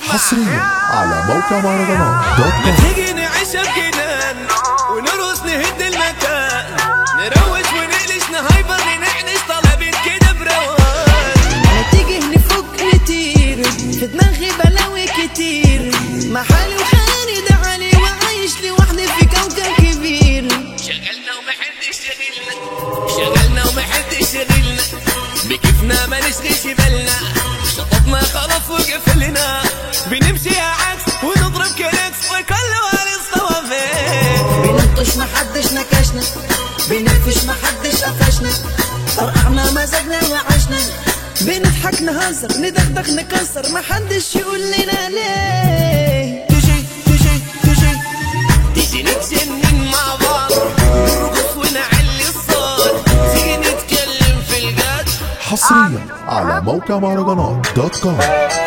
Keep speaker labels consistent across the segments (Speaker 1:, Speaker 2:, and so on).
Speaker 1: حصريا على موقع مهرجانات دوت كوم
Speaker 2: تيجي نعيش بجنان ونرقص نهد المكان نروش ونقلش نهايبر ننعنش طلبين كده بروان
Speaker 3: ما تيجي نفك نطير في دماغي بلاوي كتير محالي وخيالي ده علي وعايش لوحدي في كوكب كبير
Speaker 2: شغلنا ومحدش شغلنا شغلنا ومحدش شغلنا بكيفنا ما نشغلش بالنا شطبنا خلاص وقفلنا بنمشي عكس ونضرب كلاكس وكل وارث طوافين
Speaker 3: بنلطش محدش نكشنا بنفش محدش قفشنا طرقعنا مزاجنا وعشنا بنضحك نهزر ندغدغ نكسر محدش يقول لنا ليه
Speaker 2: تجي تجي تجي تجي نتجنن مع بعض نرقص ونعلي الصوت تيجي نتكلم في الجد
Speaker 1: حصريا على موقع مهرجانات دوت كوم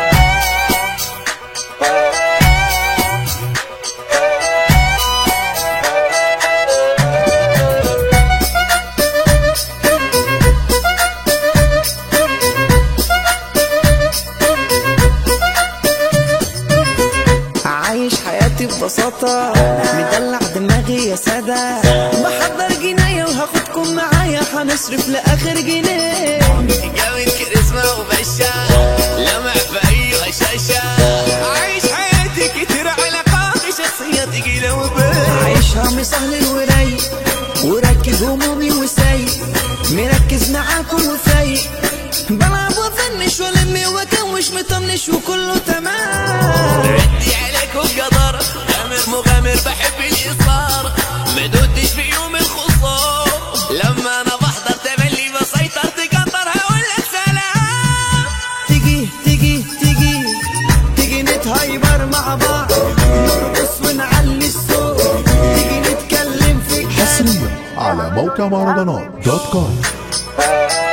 Speaker 3: عايش حياتي ببساطة مدلع دماغي يا سادة بحضر جناية وهاخدكم معايا هنصرف لآخر جنيه
Speaker 2: جاوي كاريزما وبشا لمع في اي غشاشة عايش حياتي كتير علاقات شخصية تقيلة وبين
Speaker 3: عايشها مسهل ورايق وراكب همومي وسايق مركز معاكم وفايق بلعب وافنش والمي واكوش مطنش وكله تمام
Speaker 2: ردي عليك وبقدر غامر مغامر بحب الاصرار ما دودش في يوم الخصوم لما انا بحضر تملي بسيطر تقدر هقول لك سلام
Speaker 3: تيجي تيجي تيجي تيجي نتهايبر مع بعض نرقص ونعلي الصوت تيجي نتكلم في الجد
Speaker 1: حصريا على موقع مهرجانات دوت كوم